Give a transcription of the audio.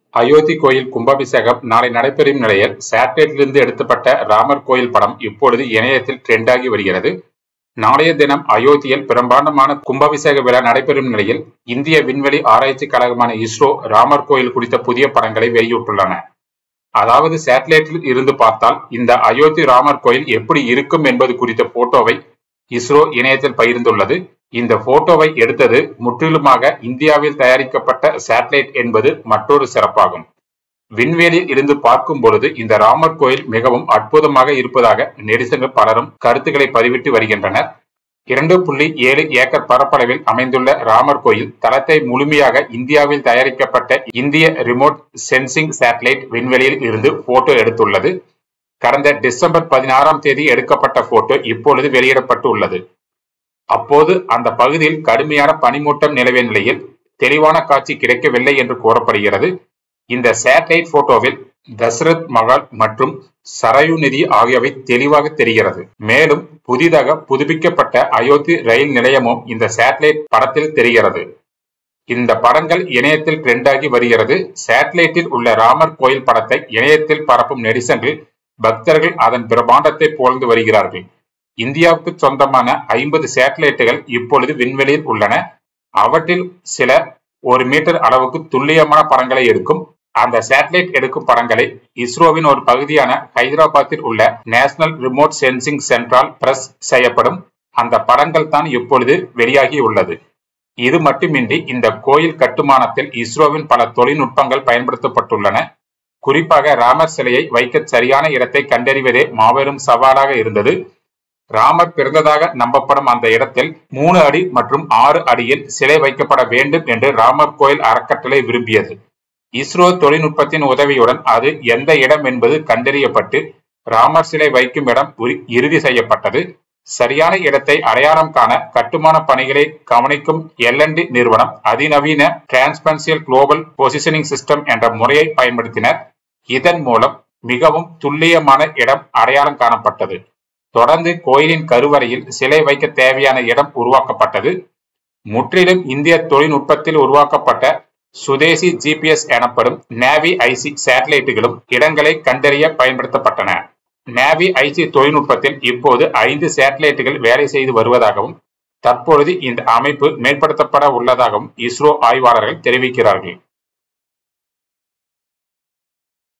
அயோத்தி கோயில் கும்பாபிஷேகம் நாளை நடைபெறும் நிலையில் சேட்டலைட்டிலிருந்து எடுக்கப்பட்ட ராமர் கோயில் படம் இப்பொழுது இணையத்தில் ட்ரெண்டாகி வருகிறது நாளைய தினம் அயோத்தியில் பிரம்மாண்டமான கும்பாபிஷேக விழா நடைபெறும் நிலையில் இந்திய விண்வெளி ஆராய்ச்சி கழகமான இஸ்ரோ ராமர் கோயில் குறித்த புதிய படங்களை வெளியிட்டுள்ளன அதாவது சேட்டலைட்டில் இருந்து பார்த்தால் இந்த அயோத்தி ராமர் கோயில் எப்படி இருக்கும் என்பது குறித்த போட்டோவை இஸ்ரோ இணையத்தில் பகிர்ந்துள்ளது இந்த போட்டோவை எடுத்தது முற்றிலுமாக இந்தியாவில் தயாரிக்கப்பட்ட சேட்டலைட் என்பது மற்றொரு சிறப்பாகும் விண்வெளியில் இருந்து பார்க்கும் பொழுது இந்த ராமர் கோயில் மிகவும் அற்புதமாக இருப்பதாக நெரிசல்கள் பலரும் கருத்துக்களை பதிவிட்டு வருகின்றனர் இரண்டு புள்ளி ஏழு ஏக்கர் பரப்பளவில் அமைந்துள்ள ராமர் கோயில் தளத்தை முழுமையாக இந்தியாவில் தயாரிக்கப்பட்ட இந்திய ரிமோட் சென்சிங் சேட்டலைட் விண்வெளியில் இருந்து போட்டோ எடுத்துள்ளது கடந்த டிசம்பர் பதினாறாம் தேதி எடுக்கப்பட்ட போட்டோ இப்பொழுது வெளியிடப்பட்டு உள்ளது அப்போது அந்த பகுதியில் கடுமையான பனிமூட்டம் நிலவிய நிலையில் தெளிவான காட்சி கிடைக்கவில்லை என்று கூறப்படுகிறது இந்த சேட்டலைட் போட்டோவில் தசரத் மகால் மற்றும் சரயு நதி ஆகியவை தெளிவாக தெரிகிறது மேலும் புதிதாக புதுப்பிக்கப்பட்ட அயோத்தி ரயில் நிலையமும் இந்த சேட்டலைட் படத்தில் தெரிகிறது இந்த படங்கள் இணையத்தில் ட்ரெண்டாகி வருகிறது சேட்டலைட்டில் உள்ள ராமர் கோயில் படத்தை இணையத்தில் பரப்பும் நெரிசல்கள் பக்தர்கள் அதன் பிரம்மாண்டத்தை புகழ்ந்து வருகிறார்கள் இந்தியாவுக்கு சொந்தமான ஐம்பது சேட்டலைட்டுகள் இப்பொழுது விண்வெளியில் உள்ளன அவற்றில் சில ஒரு மீட்டர் அளவுக்கு துல்லியமான படங்களை எடுக்கும் அந்த சேட்டலைட் எடுக்கும் படங்களை இஸ்ரோவின் ஒரு பகுதியான ஹைதராபாத்தில் உள்ள நேஷனல் ரிமோட் சென்சிங் சென்ட்ரால் பிரஸ் செய்யப்படும் அந்த படங்கள் தான் இப்பொழுது வெளியாகி உள்ளது இது மட்டுமின்றி இந்த கோயில் கட்டுமானத்தில் இஸ்ரோவின் பல தொழில்நுட்பங்கள் பயன்படுத்தப்பட்டுள்ளன குறிப்பாக ராமர் சிலையை வைக்க சரியான இடத்தை கண்டறிவதே மாபெரும் சவாலாக இருந்தது ராமர் பிறந்ததாக நம்பப்படும் அந்த இடத்தில் மூணு அடி மற்றும் ஆறு அடியில் சிலை வைக்கப்பட வேண்டும் என்று ராமர் கோயில் அறக்கட்டளை விரும்பியது இஸ்ரோ தொழில்நுட்பத்தின் உதவியுடன் அது எந்த இடம் என்பது கண்டறியப்பட்டு ராமர் சிலை வைக்கும் இடம் இறுதி செய்யப்பட்டது சரியான இடத்தை அடையாளம் காண கட்டுமான பணிகளை கவனிக்கும் எல்என்டி நிறுவனம் அதிநவீன டிரான்ஸ்பன்சியல் குளோபல் பொசிஷனிங் சிஸ்டம் என்ற முறையை பயன்படுத்தினர் இதன் மூலம் மிகவும் துல்லியமான இடம் அடையாளம் காணப்பட்டது தொடர்ந்து கோயிலின் கருவறையில் சிலை வைக்க தேவையான இடம் உருவாக்கப்பட்டது முற்றிலும் இந்திய தொழில்நுட்பத்தில் உருவாக்கப்பட்ட சுதேசி ஜிபிஎஸ் எனப்படும் நேவி ஐசி சேட்டலைட்டுகளும் இடங்களை கண்டறிய பயன்படுத்தப்பட்டன நேவி ஐசி தொழில்நுட்பத்தில் இப்போது ஐந்து சேட்டலைட்டுகள் வேலை செய்து வருவதாகவும் தற்பொழுது இந்த அமைப்பு மேம்படுத்தப்பட உள்ளதாகவும் இஸ்ரோ ஆய்வாளர்கள் தெரிவிக்கிறார்கள்